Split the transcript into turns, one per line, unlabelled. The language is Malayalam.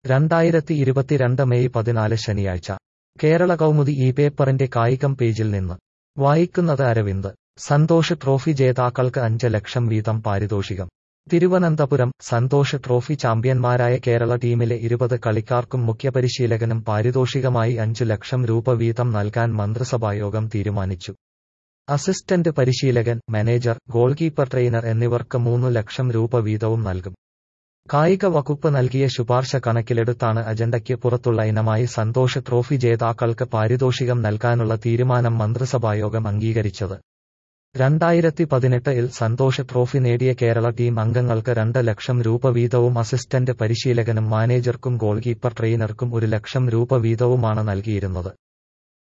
രണ്ടായിരത്തി ഇരുപത്തിരണ്ട് മെയ് പതിനാല് ശനിയാഴ്ച കേരള കൗമുദി ഈ പേപ്പറിന്റെ കായികം പേജിൽ നിന്ന് വായിക്കുന്നത് അരവിന്ദ് സന്തോഷ് ട്രോഫി ജേതാക്കൾക്ക് അഞ്ച് ലക്ഷം വീതം പാരിതോഷികം തിരുവനന്തപുരം സന്തോഷ് ട്രോഫി ചാമ്പ്യന്മാരായ കേരള ടീമിലെ ഇരുപത് കളിക്കാർക്കും മുഖ്യപരിശീലകനും പാരിതോഷികമായി അഞ്ചു ലക്ഷം രൂപ വീതം നൽകാൻ മന്ത്രിസഭായോഗം തീരുമാനിച്ചു അസിസ്റ്റന്റ് പരിശീലകൻ മാനേജർ ഗോൾ കീപ്പർ ട്രെയിനർ എന്നിവർക്ക് മൂന്നു ലക്ഷം രൂപ വീതവും നൽകും കായിക വകുപ്പ് നൽകിയ ശുപാർശ കണക്കിലെടുത്താണ് അജണ്ടയ്ക്ക് പുറത്തുള്ള ഇനമായി സന്തോഷ് ട്രോഫി ജേതാക്കൾക്ക് പാരിതോഷികം നൽകാനുള്ള തീരുമാനം മന്ത്രിസഭായോഗം അംഗീകരിച്ചത് രണ്ടായിരത്തി പതിനെട്ടിൽ സന്തോഷ് ട്രോഫി നേടിയ കേരള ടീം അംഗങ്ങൾക്ക് രണ്ട് ലക്ഷം രൂപ വീതവും അസിസ്റ്റന്റ് പരിശീലകനും മാനേജർക്കും ഗോൾ കീപ്പർ ട്രെയിനർക്കും ഒരു ലക്ഷം രൂപ വീതവുമാണ് നൽകിയിരുന്നത്